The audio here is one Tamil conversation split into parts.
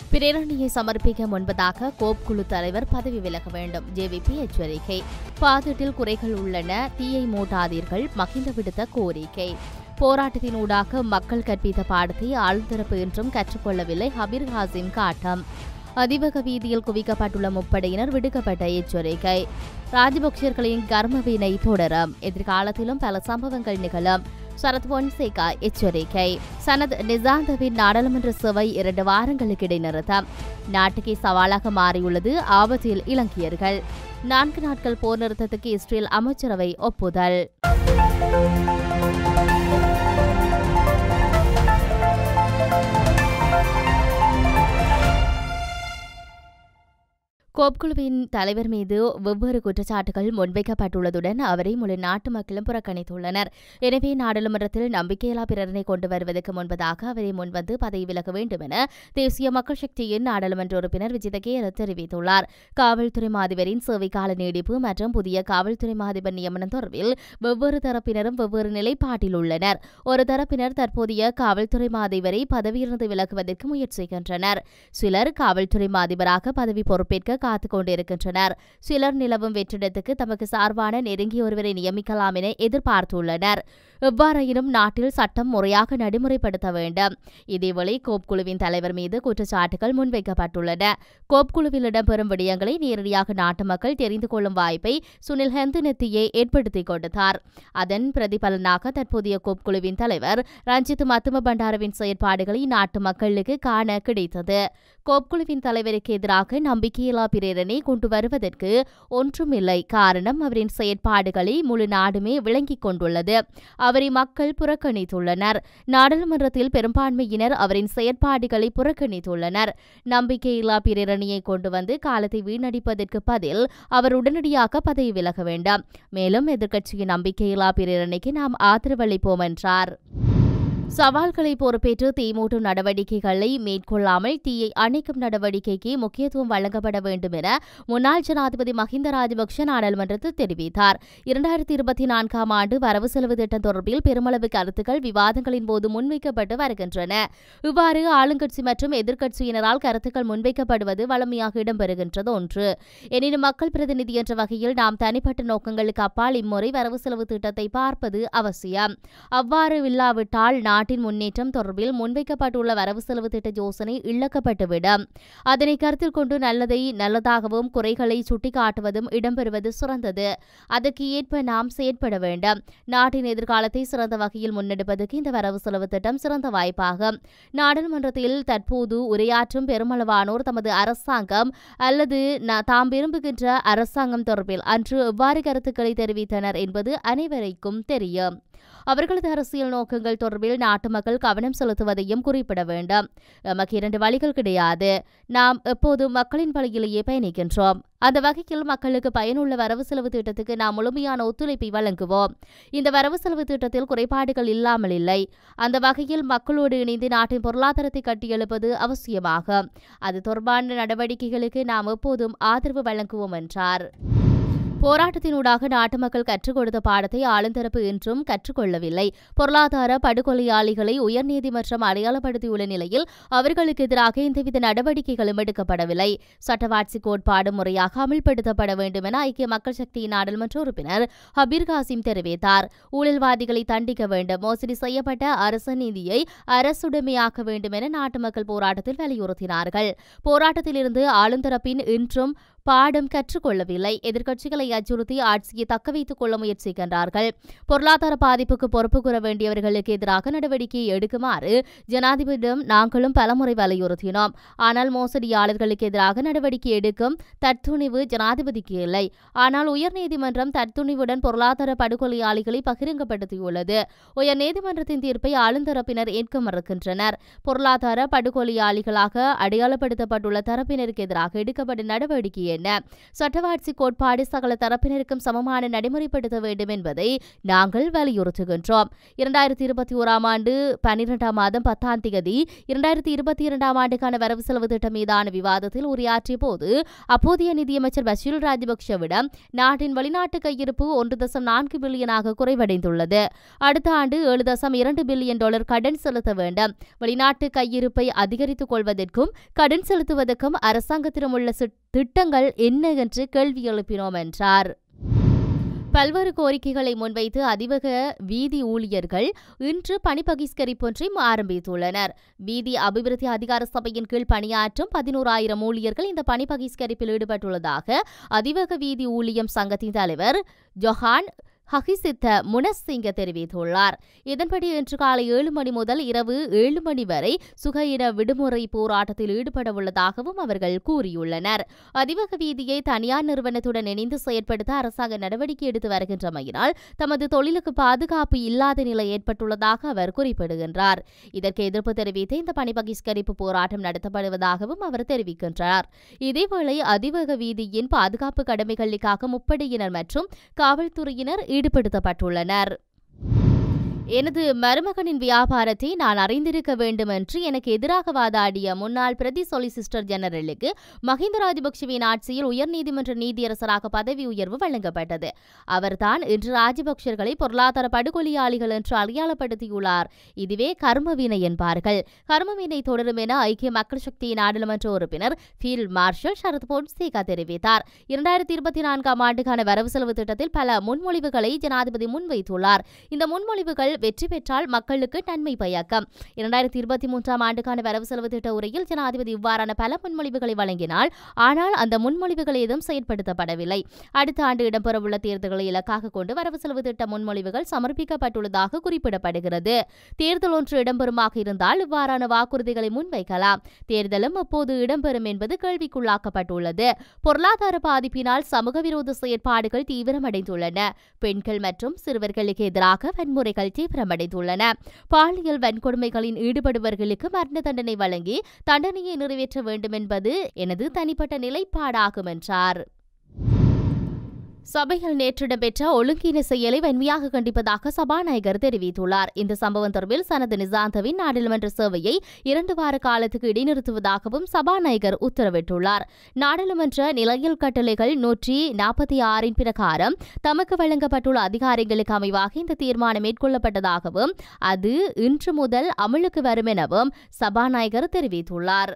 பிரேரணையை சமர்ப்பிக்க முன்பதாக கோப் குழு தலைவர் பதவி விலக வேண்டும் ஜேவிபி எச்சரிக்கை பாதீட்டில் குறைகள் உள்ளன தீயை மூட்டாதீர்கள் மகிந்த விடுத்த கோரிக்கை போராட்டத்தினூடாக மக்கள் கற்பித்த பாடத்தை ஆழ்தரப்பு என்றும் கற்றுக்கொள்ளவில்லை ஹபீர் ஹாசிம் காட்டம் அதிபக வீதியில் குவிக்கப்பட்டுள்ள முப்படையினர் விடுக்கப்பட்ட எச்சரிக்கை ராஜபக்சர்களின் கர்மவினை தொடரும் எதிர்காலத்திலும் பல சம்பவங்கள் நிகழும் சரத் பொன்சேகா எச்சரிக்கை சனத் நிசாந்தவின் நாடாளுமன்ற சபை இரண்டு வாரங்களுக்கு இடைநிறுத்தம் நாட்டுக்கே சவாலாக மாறியுள்ளது ஆபத்தில் இலங்கையர்கள் நான்கு நாட்கள் போர் நிறுத்தத்துக்கு இஸ்ரேல் அமைச்சரவை ஒப்புதல் கோப்குழுவின் தலைவர் மீது வெவ்வேறு குற்றச்சாட்டுகள் முன்வைக்கப்பட்டுள்ளதுடன் அவரை முழு நாட்டு மக்களும் புறக்கணித்துள்ளனர் எனவே நாடாளுமன்றத்தில் நம்பிக்கையில்லா பிரேரணை கொண்டு வருவதற்கு முன்பதாக அவரை முன்வந்து பதவி விலக வேண்டும் என தேசிய மக்கள் சக்தியின் நாடாளுமன்ற உறுப்பினர் விஜித கேர தெரிவித்துள்ளார் காவல்துறை மாதிபரின் சேவைக்கால நீடிப்பு மற்றும் புதிய காவல்துறை மாதிபர் நியமனம் தொடர்பில் வெவ்வேறு தரப்பினரும் வெவ்வேறு நிலைப்பாட்டில் உள்ளனர் ஒரு தரப்பினர் தற்போதைய காவல்துறை மாதிபரை பதவியிலிருந்து விலகுவதற்கு முயற்சிக்கின்றனர் சிலர் காவல்துறை மாதிபராக பதவி பொறுப்பேற்க காத்துக் கொண்டிருக்கின்றனர் சிலர் நிலவும் வெற்றிடத்துக்கு தமக்கு சார்பான நெருங்கிய ஒருவரை நியமிக்கலாம் என எதிர்பார்த்துள்ளனர் எவ்வாறாயினும் நாட்டில் சட்டம் முறையாக நடைமுறைப்படுத்த வேண்டும் இதேவேளை கோப் குழுவின் தலைவர் மீது குற்றச்சாட்டுகள் முன்வைக்கப்பட்டுள்ளன கோப் குழுவில் இடம்பெறும் விடயங்களை நேரடியாக நாட்டு மக்கள் தெரிந்து கொள்ளும் வாய்ப்பை சுனில் ஹெந்துநெத்தியே ஏற்படுத்திக் கொடுத்தார் அதன் பிரதிபலனாக தற்போதைய கோப் குழுவின் தலைவர் ரஞ்சித் மத்தும பண்டாரவின் செயற்பாடுகளை நாட்டு மக்களுக்கு காண கிடைத்தது கோப் குழுவின் தலைவருக்கு எதிராக நம்பிக்கையில்லா பிரேரணை கொண்டு வருவதற்கு ஒன்றுமில்லை காரணம் அவரின் செயற்பாடுகளை முழு நாடுமே விளங்கிக் கொண்டுள்ளது அவரை மக்கள் புறக்கணித்துள்ளனர் நாடாளுமன்றத்தில் பெரும்பான்மையினர் அவரின் செயற்பாடுகளை புறக்கணித்துள்ளனர் நம்பிக்கையில்லா பிரேரணையை கொண்டு வந்து காலத்தை வீணடிப்பதற்கு பதில் அவர் உடனடியாக பதவி விலக வேண்டாம் மேலும் எதிர்க்கட்சியின் நம்பிக்கையில்லா பிரேரணைக்கு நாம் ஆதரவளிப்போம் என்றார் சவால்களை பொறுப்பேற்று தீமூட்டும் நடவடிக்கைகளை மேற்கொள்ளாமல் தீயை அணைக்கும் நடவடிக்கைக்கு முக்கியத்துவம் வழங்கப்பட வேண்டும் என முன்னாள் ஜனாதிபதி மஹிந்த ராஜபக்ஷ நாடாளுமன்றத்தில் தெரிவித்தார் இரண்டாயிரத்தி இருபத்தி நான்காம் ஆண்டு வரவு செலவு திட்டம் தொடர்பில் பெருமளவு கருத்துக்கள் விவாதங்களின் போது முன்வைக்கப்பட்டு வருகின்றன இவ்வாறு ஆளுங்கட்சி மற்றும் எதிர்க்கட்சியினரால் கருத்துக்கள் முன்வைக்கப்படுவது வளமையாக இடம்பெறுகின்றது ஒன்று எனினும் மக்கள் பிரதிநிதி என்ற வகையில் நாம் தனிப்பட்ட நோக்கங்களுக்கு அப்பால் இம்முறை வரவு செலவு திட்டத்தை பார்ப்பது அவசியம் அவ்வாறு இல்லாவிட்டால் நாட்டின் முன்னேற்றம் தொடர்பில் முன்வைக்கப்பட்டுள்ள வரவு செலவு திட்ட யோசனை இழக்கப்பட்டுவிடும் அதனை கருத்தில் கொண்டு நல்லதை நல்லதாகவும் குறைகளை சுட்டிக்காட்டுவதும் இடம்பெறுவது சிறந்தது அதற்கு ஏற்ப நாம் செயற்பட வேண்டும் நாட்டின் எதிர்காலத்தை சிறந்த வகையில் முன்னெடுப்பதற்கு இந்த வரவு செலவு திட்டம் சிறந்த வாய்ப்பாகும் நாடாளுமன்றத்தில் தற்போது உரையாற்றும் பெருமளவானோர் தமது அரசாங்கம் அல்லது ந- தாம் விரும்புகின்ற அரசாங்கம் தொடர்பில் அன்று எவ்வாறு கருத்துக்களை தெரிவித்தனர் என்பது அனைவருக்கும் தெரியும் அவர்களது அரசியல் நோக்கங்கள் தொடர்பில் நாட்டு மக்கள் கவனம் செலுத்துவதையும் குறிப்பிட வேண்டும் எமக்கு இரண்டு வழிகள் கிடையாது நாம் எப்போதும் மக்களின் வழியிலேயே பயணிக்கின்றோம் அந்த வகையில் மக்களுக்கு பயனுள்ள வரவு செலவு திட்டத்துக்கு நாம் முழுமையான ஒத்துழைப்பை வழங்குவோம் இந்த வரவு செலவு திட்டத்தில் குறைபாடுகள் இல்லாமல் இல்லை அந்த வகையில் மக்களோடு இணைந்து நாட்டின் பொருளாதாரத்தை கட்டியெழுப்பது அவசியமாகும் அது தொடர்பான நடவடிக்கைகளுக்கு நாம் எப்போதும் ஆதரவு வழங்குவோம் என்றார் போராட்டத்தினூடாக நாட்டு மக்கள் கற்றுக் கொடுத்த பாடத்தை ஆளுந்தரப்பு இன்றும் கற்றுக்கொள்ளவில்லை பொருளாதார படுகொலையாளிகளை உயர்நீதிமன்றம் அடையாளப்படுத்தியுள்ள நிலையில் அவர்களுக்கு எதிராக எந்தவித நடவடிக்கைகளும் எடுக்கப்படவில்லை சட்டவாட்சி கோட்பாடு முறையாக அமல்படுத்தப்பட வேண்டும் என ஐக்கிய மக்கள் சக்தியின் நாடாளுமன்ற உறுப்பினர் ஹபீர் காசிம் தெரிவித்தார் ஊழல்வாதிகளை தண்டிக்க வேண்டும் மோசடி செய்யப்பட்ட அரசு நிதியை அரசுடைமையாக்க வேண்டும் என நாட்டு மக்கள் போராட்டத்தில் வலியுறுத்தினார்கள் போராட்டத்திலிருந்து ஆளுந்தரப்பின் இன்றும் பாடம் கற்றுக்கொள்ளவில்லை எதிர்க்கட்சிகளை அச்சுறுத்தி ஆட்சியை தக்க வைத்துக் கொள்ள முயற்சிக்கின்றார்கள் பொருளாதார பாதிப்புக்கு பொறுப்பு கூற வேண்டியவர்களுக்கு எதிராக நடவடிக்கை எடுக்குமாறு ஜனாதிபதியிடம் நாங்களும் பலமுறை வலியுறுத்தினோம் ஆனால் மோசடியாளர்களுக்கு எதிராக நடவடிக்கை எடுக்கும் தற்துணிவு ஜனாதிபதிக்கு இல்லை ஆனால் உயர்நீதிமன்றம் தற்துணிவுடன் பொருளாதார படுகொலையாளிகளை பகிரங்கப்படுத்தியுள்ளது உயர்நீதிமன்றத்தின் தீர்ப்பை ஆளுந்தரப்பினர் ஏற்க மறுக்கின்றனர் பொருளாதார படுகொலையாளிகளாக அடையாளப்படுத்தப்பட்டுள்ள தரப்பினருக்கு எதிராக எடுக்கப்பட்ட நடவடிக்கை என்ன என்ன சட்டவாட்சி கோட்பாடு சகல தரப்பினருக்கும் சமமான நடைமுறைப்படுத்த வேண்டும் என்பதை நாங்கள் வலியுறுத்துகின்றோம் இரண்டாயிரத்தி இருபத்தி ஓராம் ஆண்டு பன்னிரெண்டாம் மாதம் பத்தாம் தேதி இரண்டாயிரத்தி இருபத்தி இரண்டாம் ஆண்டுக்கான வரவு செலவு திட்டம் மீதான விவாதத்தில் உரையாற்றிய போது அப்போதைய நிதியமைச்சர் பஷீர் ராஜபக்ஷவிடம் நாட்டின் வெளிநாட்டு கையிருப்பு ஒன்று தசம் நான்கு பில்லியனாக குறைவடைந்துள்ளது அடுத்த ஆண்டு ஏழு தசம் இரண்டு பில்லியன் டாலர் கடன் செலுத்த வேண்டும் வெளிநாட்டு கையிருப்பை அதிகரித்துக் கொள்வதற்கும் கடன் செலுத்துவதற்கும் அரசாங்கத்திடம் உள்ள சிட்- திட்டங்கள் என்ன என்று கேள்வி எழுப்பினோம் என்றார் பல்வேறு கோரிக்கைகளை முன்வைத்து அதிவக வீதி ஊழியர்கள் இன்று பணி பகிஷ்கரிப்பொன்றை ஆரம்பித்துள்ளனர் வீதி அபிவிருத்தி அதிகார சபையின் கீழ் பணியாற்றும் பதினோராயிரம் ஊழியர்கள் இந்த பணி பகிஷ்கரிப்பில் ஈடுபட்டுள்ளதாக அதிவக வீதி ஊழியம் சங்கத்தின் தலைவர் ஜொஹான் ஹகிசித்த முனசிங்க தெரிவித்துள்ளார் இதன்படி இன்று காலை ஏழு மணி முதல் இரவு ஏழு மணி வரை சுகையின விடுமுறை போராட்டத்தில் ஈடுபட உள்ளதாகவும் அவர்கள் கூறியுள்ளனர் அதிவக வீதியை தனியார் நிறுவனத்துடன் இணைந்து செயற்படுத்த அரசாங்கம் நடவடிக்கை எடுத்து வருகின்றமையினால் தமது தொழிலுக்கு பாதுகாப்பு இல்லாத நிலை ஏற்பட்டுள்ளதாக அவர் குறிப்பிடுகின்றார் இதற்கு எதிர்ப்பு தெரிவித்து இந்த பணி பகிஷ்கரிப்பு போராட்டம் நடத்தப்படுவதாகவும் அவர் தெரிவிக்கின்றார் இதேவேளை அதிவக வீதியின் பாதுகாப்பு கடமைகளுக்காக முப்படையினர் மற்றும் காவல்துறையினர் ஈடுபடுத்தப்பட்டுள்ளனர் எனது மருமகனின் வியாபாரத்தை நான் அறிந்திருக்க வேண்டும் என்று எனக்கு எதிராக வாதாடிய முன்னாள் பிரதி சொலிசிஸ்டர் ஜெனரலுக்கு மஹிந்த ராஜபக்சவின் ஆட்சியில் உயர்நீதிமன்ற நீதியரசராக பதவி உயர்வு வழங்கப்பட்டது அவர்தான் இன்று ராஜபக்சர்களை பொருளாதார படுகொலியாளிகள் என்று அடையாளப்படுத்தியுள்ளார் இதுவே கர்மவினை என்பார்கள் கர்மவினை தொடரும் என ஐக்கிய மக்கள் சக்தி நாடாளுமன்ற உறுப்பினர் ஃபீல்ட் மார்ஷல் சரத் பொன்சேகா தெரிவித்தார் இரண்டாயிரத்தி இருபத்தி நான்காம் ஆண்டுக்கான வரவு செலவு திட்டத்தில் பல முன்மொழிவுகளை ஜனாதிபதி முன்வைத்துள்ளார் இந்த முன்மொழிவுகள் வெற்றி பெற்றால் மக்களுக்கு நன்மை பயக்கும் இரண்டாயிரத்தி இருபத்தி மூன்றாம் ஆண்டுக்கான வரவு செலவு திட்ட உரையில் ஜனாதிபதி இவ்வாறான பல முன்மொழிவுகளை வழங்கினார் ஆனால் அந்த முன்மொழிவுகள் ஏதும் செயற்படுத்தப்படவில்லை அடுத்த ஆண்டு இடம்பெறவுள்ள தேர்தல்களை இலக்காக கொண்டு வரவு செலவு திட்ட முன்மொழிவுகள் சமர்ப்பிக்கப்பட்டுள்ளதாக குறிப்பிடப்படுகிறது தேர்தல் ஒன்று இடம்பெறுமாக இருந்தால் இவ்வாறான வாக்குறுதிகளை முன்வைக்கலாம் தேர்தலும் அப்போது இடம்பெறும் என்பது கேள்விக்குள்ளாக்கப்பட்டுள்ளது பொருளாதார பாதிப்பினால் சமூக விரோத செயற்பாடுகள் தீவிரமடைந்துள்ளன பெண்கள் மற்றும் சிறுவர்களுக்கு எதிராக வன்முறைகள் தீவிரமடைந்துள்ளன பாலியல் வன்கொடுமைகளில் ஈடுபடுபவர்களுக்கு மரண தண்டனை வழங்கி தண்டனையை நிறைவேற்ற வேண்டும் என்பது எனது தனிப்பட்ட நிலைப்பாடாகும் என்றார் சபையில் நேற்று இடம்பெற்ற ஒழுங்கீன செயலை வன்மையாக கண்டிப்பதாக சபாநாயகர் தெரிவித்துள்ளார் இந்த சம்பவம் தொடர்பில் சனது நிசாந்தவின் நாடாளுமன்ற சேவையை இரண்டு வார காலத்துக்கு இடைநிறுத்துவதாகவும் சபாநாயகர் உத்தரவிட்டுள்ளார் நாடாளுமன்ற நிலையல் கட்டளைகள் நூற்றி நாற்பத்தி ஆறின் பிரகாரம் தமக்கு வழங்கப்பட்டுள்ள அதிகாரங்களுக்கு அமைவாக இந்த தீர்மானம் மேற்கொள்ளப்பட்டதாகவும் அது இன்று முதல் அமலுக்கு வரும் எனவும் சபாநாயகர் தெரிவித்துள்ளார்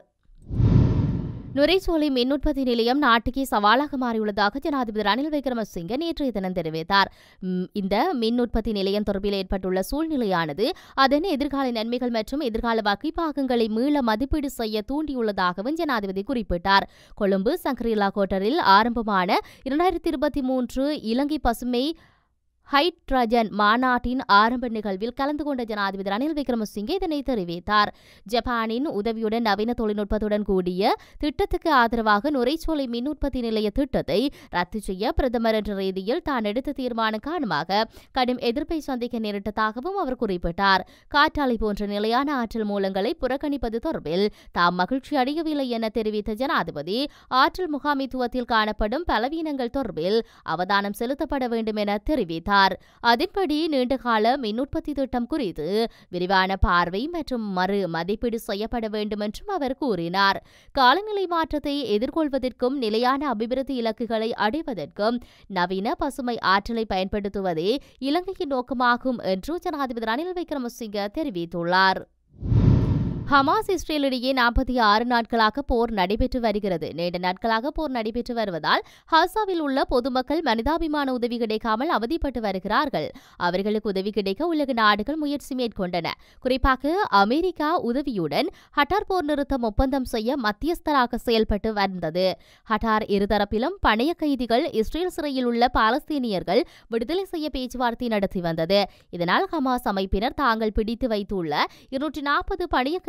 நுரைசோலை மின் உற்பத்தி நிலையம் நாட்டுக்கே சவாலாக மாறியுள்ளதாக ஜனாதிபதி ரணில் விக்ரமசிங்க நேற்றைய தினம் தெரிவித்தார் ம், இந்த மின் உற்பத்தி நிலையம் தொடர்பில் ஏற்பட்டுள்ள சூழ்நிலையானது அதன் எதிர்கால நன்மைகள் மற்றும் எதிர்கால வகைப்பாகங்களை மீள மதிப்பீடு செய்ய தூண்டியுள்ளதாகவும் ஜனாதிபதி குறிப்பிட்டார் கொழும்பு சங்கரீலா கோட்டரில் ஆரம்பமான இரண்டாயிரத்தி இருபத்தி மூன்று இலங்கை பசுமை ஹைட்ரஜன் மாநாட்டின் ஆரம்ப நிகழ்வில் கலந்து கொண்ட ஜனாதிபதி ரணில் விக்ரமசிங்கே இதனை தெரிவித்தார் ஜப்பானின் உதவியுடன் நவீன தொழில்நுட்பத்துடன் கூடிய திட்டத்துக்கு ஆதரவாக நுரைச்சோலை மின் உற்பத்தி நிலைய திட்டத்தை ரத்து செய்ய பிரதமர் என்ற ரீதியில் தான் எடுத்த தீர்மானம் காரணமாக கடும் எதிர்ப்பை சந்திக்க நேரிட்டதாகவும் அவர் குறிப்பிட்டார் காற்றாலை போன்ற நிலையான ஆற்றல் மூலங்களை புறக்கணிப்பது தொடர்பில் தாம் மகிழ்ச்சி அடையவில்லை என தெரிவித்த ஜனாதிபதி ஆற்றல் முகாமித்துவத்தில் காணப்படும் பலவீனங்கள் தொடர்பில் அவதானம் செலுத்தப்பட வேண்டும் என தெரிவித்தார் அதன்படி நீண்டகால மின் உற்பத்தி திட்டம் குறித்து விரிவான பார்வை மற்றும் மறு மதிப்பீடு செய்யப்பட வேண்டும் என்றும் அவர் கூறினார் காலநிலை மாற்றத்தை எதிர்கொள்வதற்கும் நிலையான அபிவிருத்தி இலக்குகளை அடைவதற்கும் நவீன பசுமை ஆற்றலை பயன்படுத்துவதே இலங்கையின் நோக்கமாகும் என்று ஜனாதிபதி ரணில் விக்ரமசிங்க தெரிவித்துள்ளார் ஹமாஸ் இஸ்ரேலிடையே நாற்பத்தி ஆறு நாட்களாக போர் நடைபெற்று வருகிறது நீண்ட நாட்களாக போர் நடைபெற்று வருவதால் ஹாசாவில் உள்ள பொதுமக்கள் மனிதாபிமான உதவி கிடைக்காமல் அவதிப்பட்டு வருகிறார்கள் அவர்களுக்கு உதவி கிடைக்க உலக நாடுகள் முயற்சி மேற்கொண்டன குறிப்பாக அமெரிக்கா உதவியுடன் ஹட்டார் போர் நிறுத்தம் ஒப்பந்தம் செய்ய மத்தியஸ்தராக செயல்பட்டு வந்தது ஹட்டார் இருதரப்பிலும் பணைய கைதிகள் இஸ்ரேல் சிறையில் உள்ள பாலஸ்தீனியர்கள் விடுதலை செய்ய பேச்சுவார்த்தை நடத்தி வந்தது இதனால் ஹமாஸ் அமைப்பினர் தாங்கள் பிடித்து வைத்துள்ள இருநூற்றி நாற்பது பணைய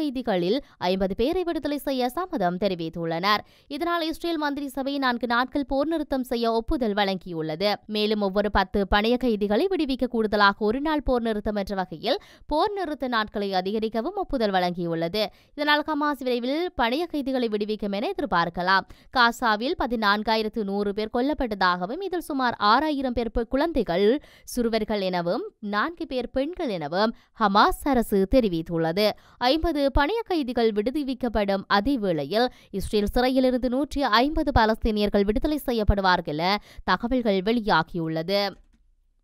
கைதிகளில் ஐம்பது பேரை விடுதலை செய்ய சம்மதம் தெரிவித்துள்ளனர் இதனால் இஸ்ரேல் மந்திரி சபை நான்கு நாட்கள் போர் நிறுத்தம் செய்ய ஒப்புதல் வழங்கியுள்ளது மேலும் ஒவ்வொரு பத்து பணைய கைதிகளை விடுவிக்க கூடுதலாக ஒரு நாள் போர் நிறுத்தம் என்ற வகையில் போர் நிறுத்த நாட்களை அதிகரிக்கவும் ஒப்புதல் வழங்கியுள்ளது இதனால் ஹமாஸ் விரைவில் பணைய கைதிகளை விடுவிக்கும் என எதிர்பார்க்கலாம் காசாவில் பதினான்காயிரத்து நூறு பேர் கொல்லப்பட்டதாகவும் இதில் சுமார் ஆறாயிரம் பேர் பெ- குழந்தைகள் சிறுவர்கள் எனவும் நான்கு பேர் பெண்கள் எனவும் ஹமாஸ் அரசு தெரிவித்துள்ளது ஐம்பது பணைய கைதிகள் விடுவிக்கப்படும் அதே வேளையில் இஸ்ரேல் சிறையிலிருந்து நூற்றி ஐம்பது பாலஸ்தீனியர்கள் விடுதலை செய்யப்படுவார்கள் என தகவல்கள் வெளியாகியுள்ளது